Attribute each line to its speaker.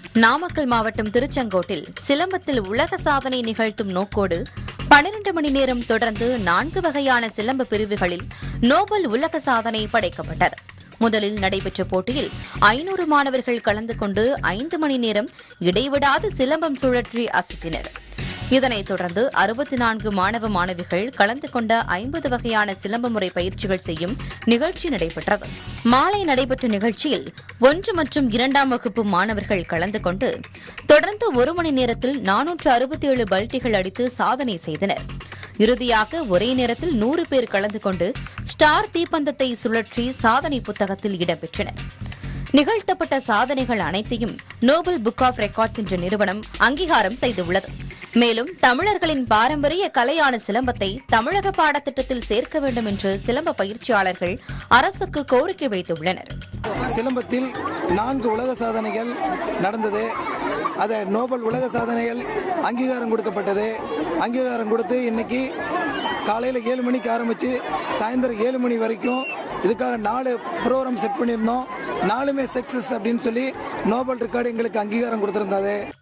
Speaker 1: நாமக்கல் மாவட்டம் திருச்செங்கோட்டில் சிலம்பத்தில் உலக சாதனை நிகழ்த்தும் நோக்கோடு பனிரண்டு மணி நேரம் தொடர்ந்து நான்கு வகையான சிலம்ப பிரிவுகளில் நோபல் உலக சாதனை படைக்கப்பட்டது முதலில் நடைபெற்ற போட்டியில் ஐநூறு மாணவர்கள் கலந்து கொண்டு ஐந்து மணி நேரம் இடைவிடாது சிலம்பம் சுழற்றி அசத்தினர் இதனைத் தொடர்ந்து அறுபத்தி நான்கு மாணவ மாணவிகள் கலந்து கொண்ட ஐம்பது வகையான சிலம்ப முறை பயிற்சிகள் செய்யும் நிகழ்ச்சி நடைபெற்றது மாலை நடைபெற்ற நிகழ்ச்சியில் ஒன்று மற்றும் இரண்டாம் வகுப்பு மாணவர்கள் கலந்து கொண்டு தொடர்ந்து ஒரு மணி நேரத்தில் நானூற்று அறுபத்தி ஏழு பல்ட்டிகள் அடித்து சாதனை செய்தனர் இறுதியாக ஒரே நேரத்தில் நூறு பேர் கலந்து கொண்டு ஸ்டார் தீப்பந்தத்தை சுழற்றி சாதனை புத்தகத்தில் இடம்பெற்றனர் நிகழ்த்தப்பட்ட சாதனைகள் அனைத்தையும் நோபல் புக் ஆஃப் ரெக்கார்ட்ஸ் என்ற நிறுவனம் அங்கீகாரம் செய்துள்ளது மேலும் தமிழர்களின் பாரம்பரிய கலையான சிலம்பத்தை தமிழக பாடத்திட்டத்தில் சேர்க்க வேண்டும் என்று சிலம்ப பயிற்சியாளர்கள் அரசுக்கு கோரிக்கை வைத்துள்ளனர்
Speaker 2: சிலம்பத்தில் நான்கு உலக சாதனைகள் நடந்தது அதை நோபல் உலக சாதனைகள் அங்கீகாரம் கொடுக்கப்பட்டது அங்கீகாரம் கொடுத்து இன்னைக்கு காலையில் ஏழு மணிக்கு ஆரம்பித்து சாயந்தரம் ஏழு மணி வரைக்கும் இதுக்காக நாலு ப்ரோக்ராம் செட் பண்ணியிருந்தோம் நாலுமே சக்ஸஸ் அப்படின்னு சொல்லி நோபல் ரெக்கார்டு எங்களுக்கு அங்கீகாரம் கொடுத்துருந்தது